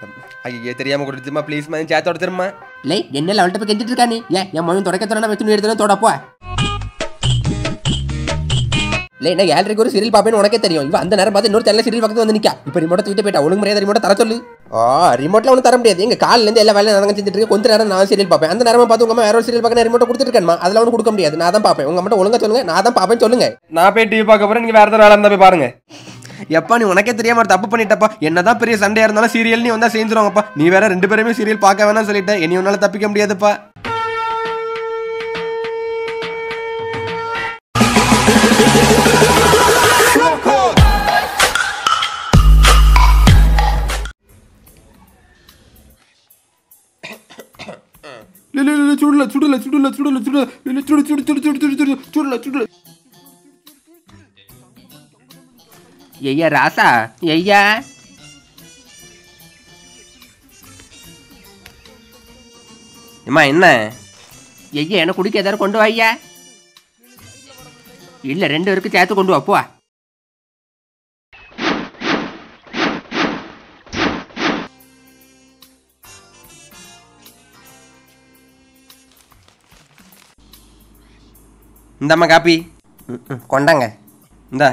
ஐயோ தெரியாம கொடுத்துமா ப்ளீஸ் மாதிரி சேர்த்து உடச்சிருமா லே என்ன அவள்கிட்ட போய் கெஞ்சிட்டு இருக்கானே ஏன் என் மகன் தொடக்க தரணும் துணி எடுத்து தொடப்போ லே என்ன ஏழரைக்கு ஒரு சீரியல் பாப்பேன்னு உனக்கே தெரியும் இவன் அந்த நேரம் பார்த்து இன்னொரு தெரியல சீரியல் பக்கத்து வந்து நிக்கா இப்போ ரிமோட்டை தூக்கிட்டு போயிட்டா ஒழுங்கு மரியாதை ரிமோட்டை தர சொல்லு ஆ ரிமோட்ல ஒன்றும் தர முடியாது எங்க காலில இருந்து எல்லா வேலையும் நான் செஞ்சுட்டு இருக்கேன் கொஞ்ச நேரம் நான் சீரியல் பார்ப்பேன் அந்த நேரமா பார்த்து உங்க அம்மா வேற ஒரு சீரியல் பார்க்க ரிமோட்டை கொடுத்துருக்கேன் அதெல்லாம் ஒன்றும் கொடுக்க முடியாது நான் தான் பார்ப்பேன் உங்க அம்மா ஒழுங்கா சொல்லுங்க நான் தான் பார்ப்பேன் சொல்லுங்க நான் போய் டிவி பார்க்க போறேன் நீங்க வேற ஏதாவது வேலை இருந்தா போய் பாருங்க எப்பா நீ உனக்கே தெரியாம ஒரு தப்பு பண்ணிட்டப்பா என்னதான் பெரிய சண்டையா இருந்தாலும் சீரியல் நீ வந்தா செஞ்சிருவாங்கப்பா நீ வேற ரெண்டு பேருமே சீரியல் பார்க்க வேணாம் சொல்லிட்ட இனி உன்னால தப்பிக்க முடியாதுப்பா சுடல சுடல சுடல சுடல சுடல சுடு சுடு சுடு சுடு சுடு சுடு சுடல சுடல ஐயா ராசா ஐயா ஏம்மா என்ன ஐயா எனக்கு குடிக்க ஏதாவது கொண்டு வா ஐயா இல்ல ரெண்டு பேருக்கு சேர்த்து கொண்டு வா போ இந்தாம்மா காப்பி ம், ம், கொண்டாங்க இந்தா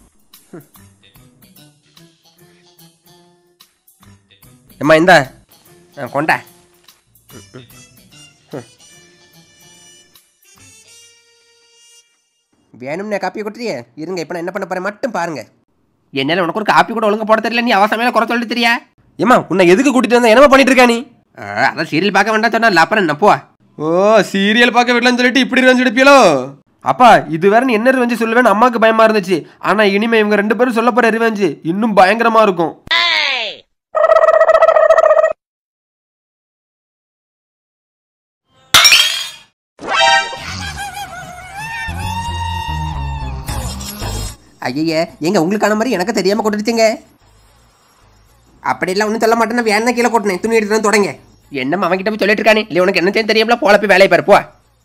ஏம்மா இந்தா ஆ, கொண்டா வேணும்னே காப்பி கொட்டுறியே இருங்க இப்போ நான் என்ன பண்ண போறேன் மட்டும் பாருங்க என்னால உனக்கு ஒரு காப்பி கூட ஒழுங்கா போட தெரியல நீ அவசரமே குறை சொல்லிட்டு தெரியா ஏம்மா உன்னை எதுக்கு கூட்டிட்டு வந்தா என்னம்மா பண்ணிட்டு இருக்கா நீ ஆ, அதான் சீரியல் பார்க்க வேண்டாம் சொன்னா அப்புறம் என்ன போ ஓ சீரியல் பார்க்க விடலன்னு சொல்லிட்டு இப்படி ரிவெஞ்ச் எடுப்பியலோ அப்பா இது வேற நீ என்ன ரிவெஞ்சு சொல்லுவேன்னு அம்மாக்கு பயமா இருந்துச்சு ஆனா இனிமே இவங்க ரெண்டு பேரும் சொல்ல போற ரிவெஞ்சு இன்னும் பயங்கரமா இருக்கும் ஐயே எங்க உங்களுக்கான மாதிரி எனக்கு தெரியாம கொட்டுடுச்சுங்க அப்படியெல்லாம் ஒன்றும் சொல்ல மாட்டேன் வேணா கீழே கொட்டினேன் துணி எடுத்து தொடங்க என்னம்மா அவன்கிட்ட போய் சொல்லிட்டு இருக்கானே இல்லை உனக்கு என்ன செய்ய தெரியாமல போல போய் வேலையை பாரு போ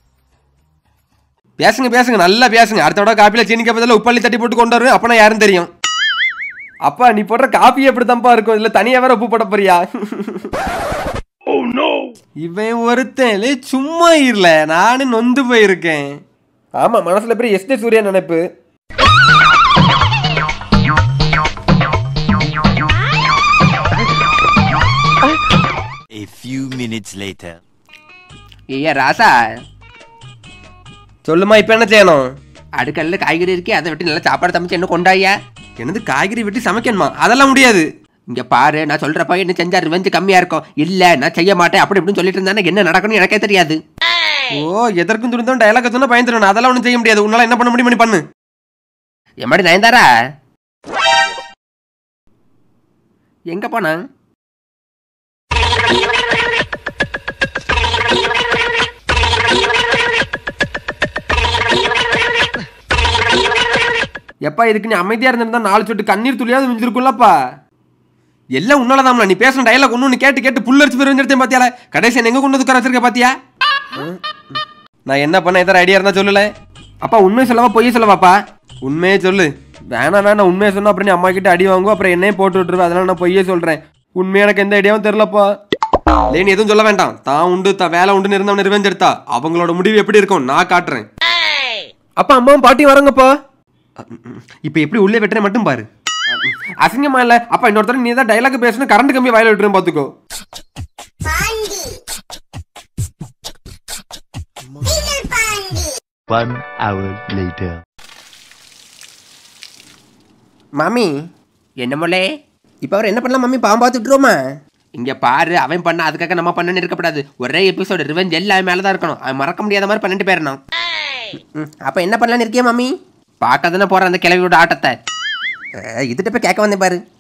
பேசுங்க பேசுங்க நல்லா பேசுங்க அடுத்த தடவை காப்பில சீனிக்க பதில் உப்பள்ளி தட்டி போட்டு கொண்டு வருவேன் அப்பனா யாரும் தெரியும் அப்பா நீ போடுற காப்பி எப்படித்தான்ப்பா இருக்கும் இதுல தனியா வேற உப்பு போட போறியா இவன் ஒருத்தன் லே, சும்மா இருல நானும் நொந்து போயிருக்கேன் ஆமா மனசுல பெரிய எஸ்டே சூர்யா நினைப்பு A few minutes later. ஐயா ராசா சொல்லுமா இப்ப என்ன செய்யணும் அடுக்கல்ல காய்கறி இருக்கே அதை விட்டு நல்லா சாப்பாடு சமைச்சு என்ன கொண்டாயா என்னது காய்கறி வெட்டி சமைக்கணுமா அதெல்லாம் முடியாது இங்க பாரு நான் சொல்றப்ப என்ன செஞ்சா ரிவெஞ்சு கம்மியா இருக்கும் இல்ல நான் செய்ய மாட்டேன் அப்படி இப்படின்னு சொல்லிட்டு இருந்தானே என்ன நடக்கணும் எனக்கே தெரியாது ஓ எதற்கும் துணிந்தோம் டயலாக் சொன்னா பயந்துடணும் அதெல்லாம் ஒன்றும் செய்ய முடியாது உன்னால என்ன பண்ண முடியும் நீ பண்ணு எம்மாடி நயன்தாரா எங்க போனா எப்பா இதுக்கு நீ அமைதியா இருந்திருந்தா நாலு சொட்டு கண்ணீர் துளியாவது மிஞ்சிருக்கும்லப்பா எல்லாம் உன்னாலதாம்ல நீ பேசுன டயலாக் ஒன்று கேட்டு கேட்டு புல்லரிச்சு போய் வந்துருத்தேன் பாத்தியால கடைசி என்ன எங்க கொண்டு வந்து உட்கார வச்சிருக்க பாத்தியா நான் என்ன பண்ண எதாவது ஐடியா இருந்தா சொல்லல அப்பா உண்மையை சொல்லவா பொய்யை சொல்லவாப்பா உண்மையே சொல்லு வேணாம் வேணாம் உண்மையை சொன்னா அப்புறம் நீ அம்மா கிட்ட அடி வாங்குவோம் அப்புறம் என்னையும் போட்டு விட்டுருவேன் அதனால நான் பொய்யே சொல்றேன் உண்மையா எனக்கு எந்த ஐடியாவும் தெரிலப்பா லே நீ எதுவும் சொல்ல வேண்டாம் தான் உண்டு தான் வேலை உண்டுன்னு இருந்தவன் ரிவெஞ்ச் எடுத்தா அவங்களோட முடிவு எப்படி இருக்கும் நான் காட்டுறேன் அப்பா அம்மாவும் பாட்டியும் வரங்கப்பா இப்போ எப்படி உள்ளே வெட்டுறேன் மட்டும் பாரு அசிங்கமா இல்ல அப்பா இன்னொருத்தர நீ தான் டைலாக் பேசணும் கரண்ட் கம்பி வயல விட்டுறேன் பாத்துக்கோ One hour later. மாமி என்ன மொழே இப்போ அவர் என்ன பண்ணலாம் மாமி பாம்பு பார்த்து விட்டுருவோமா இங்க பாரு அவன் பண்ண அதுக்காக நம்ம பண்ணனு இருக்கப்படாது ஒரே எபிசோடு ரிவெஞ்ச் எல்லாம் மேல தான் இருக்கணும் அவன் மறக்க முடியாத மாதிரி பண்ணிட்டு போயிடணும் அப்ப என்ன பண்ணலான்னு இருக்கியா மாமி பார்க்க தானே போற அந்த கிழவியோட ஆட்டத்தை இதுகிட்ட போய் கேட்க வந்தேன் பாரு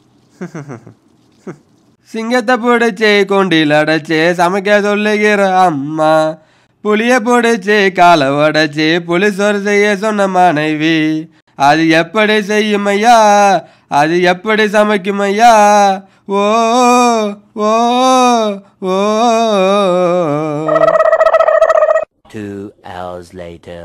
சிங்கத்தை பிடிச்சே கொண்டில் அடைச்சே சமைக்க சொல்லுகிற அம்மா புளிய பிடிச்சே காலை உடைச்சே புளிசோறு செய்ய சொன்ன மனைவி அது எப்படி செய்யும் ஐயா அது எப்படி சமைக்கும் ஐயா ஓ ஓ ஓ Two hours later.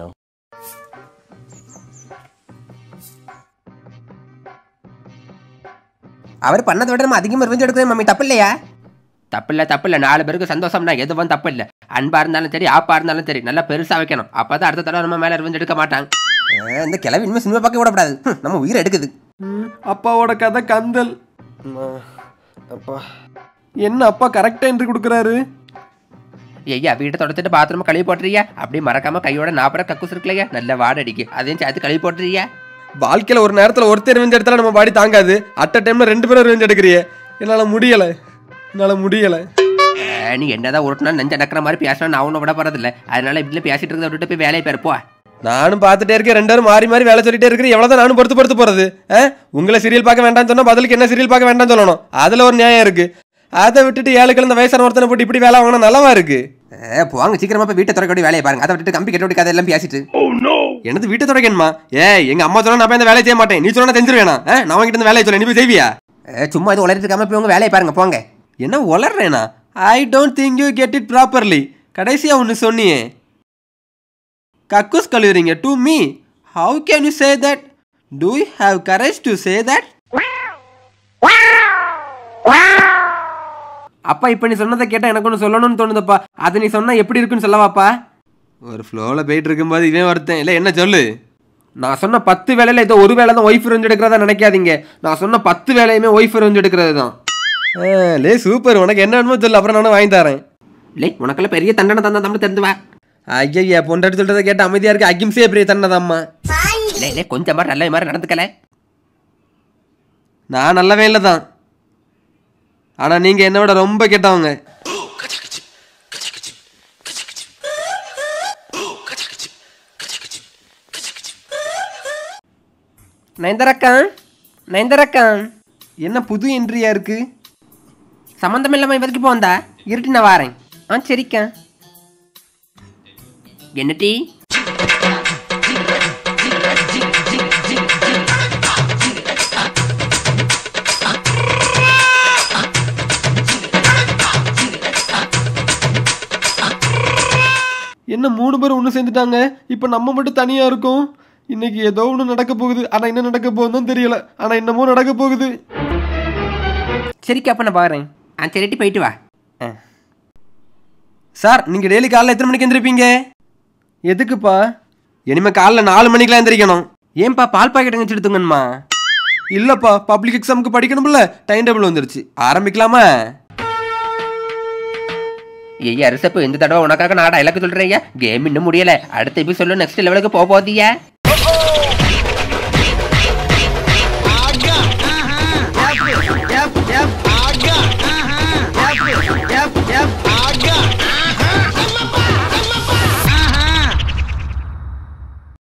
அவர் பண்ணதை விட நம்ம அதிகமாக ரிவெஞ்ச் எடுக்கிறேன் மாமி தப்பு இல்லையா தப்பில்ல தப்பில்ல நாலு பேருக்கு சந்தோஷம்னா எதுவும் தப்பு இல்ல அன்பா இருந்தாலும் சரி ஆப்பா இருந்தாலும் சரி நல்லா பெருசா வைக்கணும் அப்பதான் அடுத்த தடவை நம்ம மேல ரிவெஞ்ச் எடுக்க மாட்டாங்க ஆ, இந்த கிளவி இனிமே சினிமா பார்க்க விடக்கூடாது ஹம், நம்ம உயிரை எடுக்குது அப்பாவோட கதை கந்தல் அப்பா என்ன அப்பா கரெக்டா என்று கொடுக்குறாரு ஐயா வீட்டை தொடச்சிட்டு பாத்ரூம் கழுவி போட்டுறியா அப்படியே மறக்காம கையோட நாப்பரை கக்கூஸ் இருக்குல்லையா நல்ல வாடை அடிக்கு அதையும் சேர்த்து கழுவி போட்டுறியா வாழ்க்கையில ஒரு நேரத்துல ஒருத்தர் ரிவெஞ்ச் எடுத்தாலும் நம்ம பாடி தாங்காது அட் டைம்ல ரெண்டு பேரும் ரிவெஞ்ச் எடுக்கிறியே என்னால முடியல என்னால முடியல அஹ், நீ என்னதான் உருட்டினா நெஞ்ச நடக்கிற மாதிரி பேசினா நான் ஒன்றும் விட போறதில்ல அதனால இப்படி பேசிட்டு இருக்கிறத விட்டுட்டு போய் வேலையை பேர் போ நானும் பார்த்துட்டே இருக்கேன் ரெண்டு பேரும் மாறி மாறி வேலை சொல்லிட்டே இருக்கிறேன் எவ்வளவுதான் நானும் பொறுத்து பொறுத்து போறது ஆ? உங்களை சீரியல் பார்க்க வேண்டாம்னு சொன்னா பதிலுக்கு என்ன சீரியல் பார்க்க வேண்டாம்னு சொல்லணும் அதுல ஒரு நியாயம் இருக்கு அதை விட்டுட்டு ஏழு கிழந்த வயசான ஒருத்தனை போட்டு இப்படி வேலை வாங்கினா நல்லவா இருக்கு போங்க சீக்கிரமா போய் வீட்டை திறக்க வேலையை பாருங்க அதை விட்டுட்டு கம்பி கட்ட கதை எல்லாம் பேசிட்டு எனது வீட்டை தொடக்கணுமா ஏ எங்க அம்மா சொன்னா நான் போய் இந்த வேலையை செய்ய மாட்டேன் நீ சொன்னா தெரிஞ்சிருவேனா ஆ? நான் உங்ககிட்ட இந்த வேலையை சொல்ல நீ போய் செய்வியா அஹ், சும்மா இது உளறிட்டு இருக்காம போய் உங்க வேலையை பாருங்க போங்க என்ன உளறேனா I don't think you get it properly கடைசியா ஒன்று சொன்னியே கக்கூஸ் கழுவுறீங்க to me how can you say that do you have courage to say that அப்பா இப்போ நீ சொன்னதை கேட்டால் எனக்கு ஒன்று சொல்லணும்னு தோணுதப்பா அதை நீ சொன்னா எப்படி இருக்குன்னு சொல்லவாப்பா ஒரு ஃப்ளோவில் போயிட்டு இருக்கும்போது இவன் ஒருத்தன் இல்லை என்ன சொல்லு நான் சொன்ன பத்து வேலையில் ஏதோ ஒரு வேலை தான் ஒய்ஃப் ரெஞ்சு எடுக்கிறதா நினைக்காதீங்க நான் சொன்ன பத்து வேலையுமே ஒய்ஃப் ரெஞ்சு எடுக்கிறது தான் லே சூப்பர் உனக்கு என்ன வேணுமோ சொல்லு அப்புறம் நானும் வாங்கி தரேன் இல்லை உனக்கெல்லாம் பெரிய தண்டனை தந்தா தமிழ் தெரிந்து வா ஐயா பொண்டாட்டி சொல்றதை கேட்டு அமைதியா இருக்கு அகிம்சையே பெரிய தன்னதாம்மா இல்லை இல்லை கொஞ்சம் மாதிரி நல்ல மாதிரி நடந்துக்கல நான் நல்லவே இல்லை தான் ஆனா நீங்க என்னை விட ரொம்ப கெட்டவங்க நயன்தரக்கா நயன்தரக்கா என்ன புது என்ட்ரியா இருக்கு சம்மந்தம் இல்லாமல் இவருக்கு போந்தா இருட்டு நான் வாரேன் ஆ சரிக்கா என்ன டீ என்ன மூணு பேரும் ஒன்று சேர்ந்துட்டாங்க இப்போ நம்ம மட்டும் தனியா இருக்கோம் இன்னைக்கு ஏதோ ஒன்று நடக்க போகுது ஆனா என்ன நடக்க போகுதுன்னு தெரியல ஆனா என்னமோ நடக்க போகுது சரிக்கா அப்போ நான் பாக்குறேன் ஆ சரிட்டி போயிட்டு வா ஆ சார் நீங்க டெய்லி காலைல எத்தனை மணிக்கு எந்திரிப்பீங்க எதுக்குப்பா இனிமே காலைல நாலு மணிக்கெல்லாம் எந்திரிக்கணும் ஏன்பா பால் பாக்கெட் எங்க எடுத்துங்கம்மா இல்லப்பா பப்ளிக் எக்ஸாமுக்கு படிக்கணும்ல டைம் டேபிள் வந்துருச்சு ஆரம்பிக்கலாமா ஐயா ரிசப்பு இந்த தடவை உனக்காக நான் டைலாக் சொல்றேன் ஐயா கேம் இன்னும் முடியல அடுத்த எபிசோட நெக்ஸ்ட் லெவலுக்கு போக போதியா